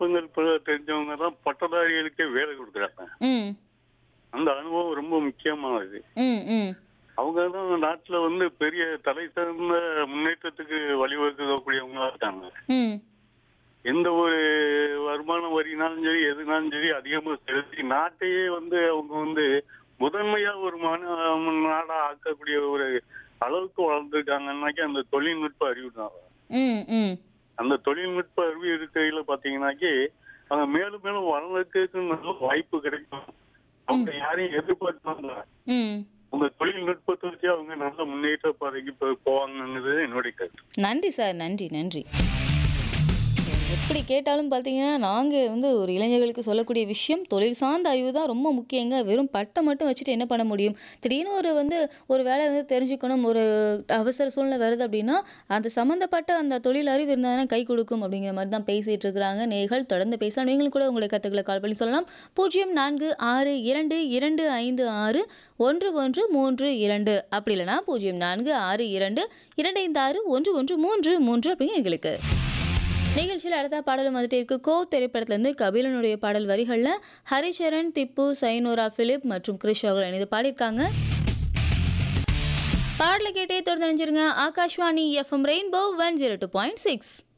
தொழில்நுட்பங்கள் ப- தெரிஞ்சவங்க தான் பட்டதாரிகளுக்கே வேலை கொடுக்குறாங்க ம் அந்த அனுபவம் ரொம்ப முக்கியமானது ம் ம் அவங்க தான் நாட்டுல வந்து பெரிய தலை சார்ந்த முன்னேற்றத்துக்கு வழிவகுக்கக்கூடியவங்களா இருக்காங்க ம் எந்த ஒரு வருமான வரினாலும் சரி எதுனாலும் சரி அதிகமா செலுத்தி நாட்டையே வந்து அவங்க வந்து முதன்மையா ஒரு மாநில நாடா ஆக்கக்கூடிய ஒரு அளவுக்கு வளர்ந்துருக்காங்கன்னாக்கி அந்த தொழில்நுட்ப அறிவு தான் ம் ம் அந்த தொழில்நுட்ப அறிவு இருக்கையில பாத்தீங்கன்னாக்கி அவங்க மேலும் மேலும் வளர்றதுக்கு நல்ல வாய்ப்பு கிடைக்கும் அவங்க யாரையும் எதிர்பார்த்தாங்க ம் உங்க தொழில்நுட்பத்தை வச்சு அவங்க நல்ல முன்னேற்ற பாதைக்கு போ- போவாங்கன்றது என்னுடைய கருத்து நன்றி சார் நன்றி நன்றி எப்படி கேட்டாலும் பார்த்தீங்கன்னா நாங்கள் வந்து ஒரு இளைஞர்களுக்கு சொல்லக்கூடிய விஷயம் தொழில் சார்ந்த அறிவு தான் ரொம்ப முக்கியங்க வெறும் பட்டம் மட்டும் வச்சுட்டு என்ன பண்ண முடியும் திடீர்னு ஒரு வந்து ஒரு வேலை வந்து தெரிஞ்சுக்கணும் ஒரு அவசர சூழ்நிலை வருது அப்படின்னா அது சம்மந்தப்பட்ட அந்த தொழில் அறிவு இருந்தால் கை கொடுக்கும் அப்படிங்கிற மாதிரி தான் பேசிகிட்டு இருக்கிறாங்க நேர்கள் தொடர்ந்து பேசலாம் நீங்களும் கூட உங்களுடைய கருத்துக்களை கால் பண்ணி சொல்லலாம் பூஜ்ஜியம் நான்கு ஆறு இரண்டு இரண்டு ஐந்து ஆறு ஒன்று ஒன்று மூன்று இரண்டு அப்படி இல்லைனா பூஜ்ஜியம் நான்கு ஆறு இரண்டு இரண்டு ஐந்து ஆறு ஒன்று ஒன்று மூன்று மூன்று அப்படிங்க எங்களுக்கு நிகழ்ச்சியில் அடுத்த பாடலும் வந்துட்டு இருக்கு கோ திரைப்படத்திலிருந்து கபிலனுடைய பாடல் வரிகளில் ஹரிச்சரன் திப்பு சைனோரா பிலிப் மற்றும் கிறிஷ் அவர்கள் இணைந்து பாடியிருக்காங்க பாடலை கேட்டே தொடர்ந்து நினைச்சிருங்க Akashvani FM Rainbow one zero two point six